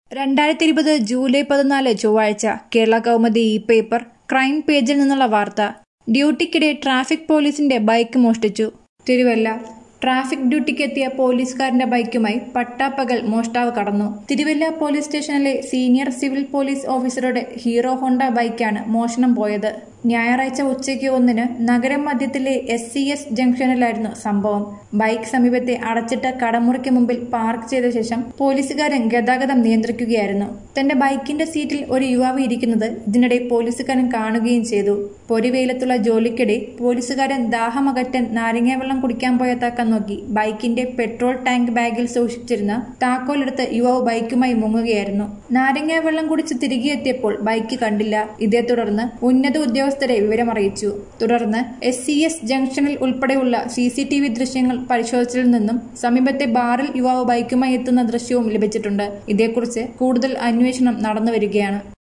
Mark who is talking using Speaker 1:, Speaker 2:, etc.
Speaker 1: രണ്ടായിരത്തി ഇരുപത് ജൂലൈ പതിനാല് ചൊവ്വാഴ്ച Kerala Kaumudi E paper crime പേജിൽ നിന്നുള്ള വാർത്ത ഡ്യൂട്ടിക്കിടെ ട്രാഫിക് പോലീസിന്റെ ബൈക്ക് മോഷ്ടിച്ചു തിരുവല്ല ട്രാഫിക് ഡ്യൂട്ടിക്കെത്തിയ പോലീസുകാരന്റെ ബൈക്കുമായി പട്ടാപ്പകൽ മോഷ്ടാവ് കടന്നു തിരുവല്ല പോലീസ് സ്റ്റേഷനിലെ സീനിയർ സിവിൽ പോലീസ് ഓഫീസറുടെ ഹീറോ ഹോണ്ട ബൈക്കാണ് മോഷണം പോയത് ഞായറാഴ്ച ഉച്ചയ്ക്ക് ഒന്നിന് നഗരം മധ്യത്തിലെ എസ് സി എസ് ജംഗ്ഷനിലായിരുന്നു സംഭവം ബൈക്ക് സമീപത്തെ അടച്ചിട്ട കടമുറിക്ക് മുമ്പിൽ പാർക്ക് ചെയ്ത ശേഷം പോലീസുകാരൻ ഗതാഗതം നിയന്ത്രിക്കുകയായിരുന്നു തന്റെ ബൈക്കിന്റെ സീറ്റിൽ ഒരു യുവാവ് ഇരിക്കുന്നത് ഇതിനിടെ പോലീസുകാരൻ കാണുകയും ചെയ്തു പൊരിവെയിലത്തുള്ള ജോലിക്കിടെ പോലീസുകാരൻ ദാഹമകറ്റാൻ നാരങ്ങാവെള്ളം കുടിക്കാൻ പോയ താക്കം നോക്കി ബൈക്കിന്റെ പെട്രോൾ ടാങ്ക് ബാഗിൽ സൂക്ഷിച്ചിരുന്ന താക്കോലെടുത്ത് യുവാവ് ബൈക്കുമായി മുങ്ങുകയായിരുന്നു നാരങ്ങാവെള്ളം കുടിച്ച് തിരികെ എത്തിയപ്പോൾ ബൈക്ക് കണ്ടില്ല ഇതേ തുടർന്ന് ഉന്നത ഉദ്യോഗസ്ഥരെ വിവരമറിയിച്ചു തുടർന്ന് എസ് സി എസ് ജംഗ്ഷനിൽ ഉൾപ്പെടെയുള്ള സി സി ടി വി ദൃശ്യങ്ങൾ പരിശോധിച്ചതിൽ നിന്നും സമീപത്തെ ബാറിൽ യുവാവ് ബൈക്കുമായി എത്തുന്ന ദൃശ്യവും ലഭിച്ചിട്ടുണ്ട് ഇതേക്കുറിച്ച് കൂടുതൽ അന്വേഷണം നടന്നുവരികയാണ്